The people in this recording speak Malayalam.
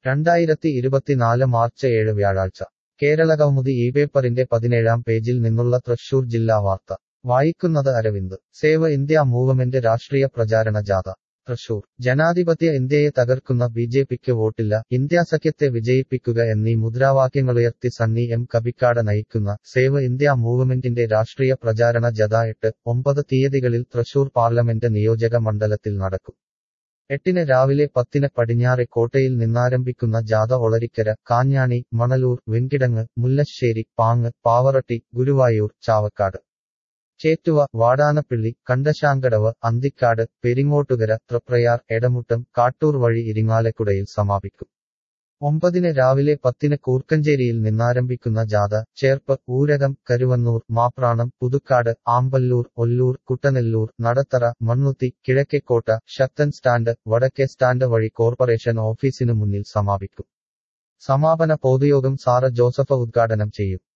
രണ്ടായിരത്തി ഇരുപത്തിനാല് മാർച്ച് ഏഴ് വ്യാഴാഴ്ച കേരളകൗമുദി ഈ പേപ്പറിന്റെ പതിനേഴാം പേജിൽ നിന്നുള്ള തൃശൂർ ജില്ലാ വാർത്ത വായിക്കുന്നത് അരവിന്ദ് സേവ് ഇന്ത്യ മൂവ്മെന്റ് രാഷ്ട്രീയ പ്രചാരണ ജാഥ തൃശൂർ ജനാധിപത്യ ഇന്ത്യയെ തകർക്കുന്ന ബി ജെ പിക്ക് വോട്ടില്ല ഇന്ത്യാ സഖ്യത്തെ വിജയിപ്പിക്കുക എന്നീ മുദ്രാവാക്യങ്ങളുയർത്തി സണ്ണി എം കബിക്കാട് നയിക്കുന്ന സേവ് ഇന്ത്യ മൂവ്മെന്റിന്റെ രാഷ്ട്രീയ പ്രചാരണ ജഥ എട്ട് ഒമ്പത് തീയതികളിൽ തൃശൂർ പാർലമെന്റ് നിയോജക മണ്ഡലത്തിൽ നടക്കും എട്ടിന് രാവിലെ പത്തിന് പടിഞ്ഞാറെ കോട്ടയിൽ നിന്നാരംഭിക്കുന്ന ജാഥ ഒളരിക്കര കാഞ്ഞാണി മണലൂർ വെങ്കിടങ്ങ് മുല്ലശ്ശേരി പാങ്ങ് പാവറട്ടി ഗുരുവായൂർ ചാവക്കാട് ചേറ്റുവ വാടാനപ്പിള്ളി കണ്ടശാങ്കടവ് അന്തിക്കാട് പെരിങ്ങോട്ടുകര തൃപ്രയാർ എടമുട്ടം കാട്ടൂർ വഴി ഇരിങ്ങാലക്കുടയിൽ സമാപിക്കും ഒമ്പതിന് രാവിലെ പത്തിന് കൂർക്കഞ്ചേരിയിൽ നിന്നാരംഭിക്കുന്ന ജാഥ ചേർപ്പ് ഊരകം കരുവന്നൂർ മാപ്രാണം പുതുക്കാട് ആമ്പല്ലൂർ ഒല്ലൂർ കുട്ടനെല്ലൂർ നടത്തറ മണ്ണുത്തി കിഴക്കേക്കോട്ട ശക്തൻ സ്റ്റാൻഡ് വടക്കേ സ്റ്റാൻഡ് വഴി കോർപ്പറേഷൻ ഓഫീസിനു മുന്നിൽ സമാപിക്കും സമാപന പൊതുയോഗം സാറ ജോസഫ് ഉദ്ഘാടനം ചെയ്യും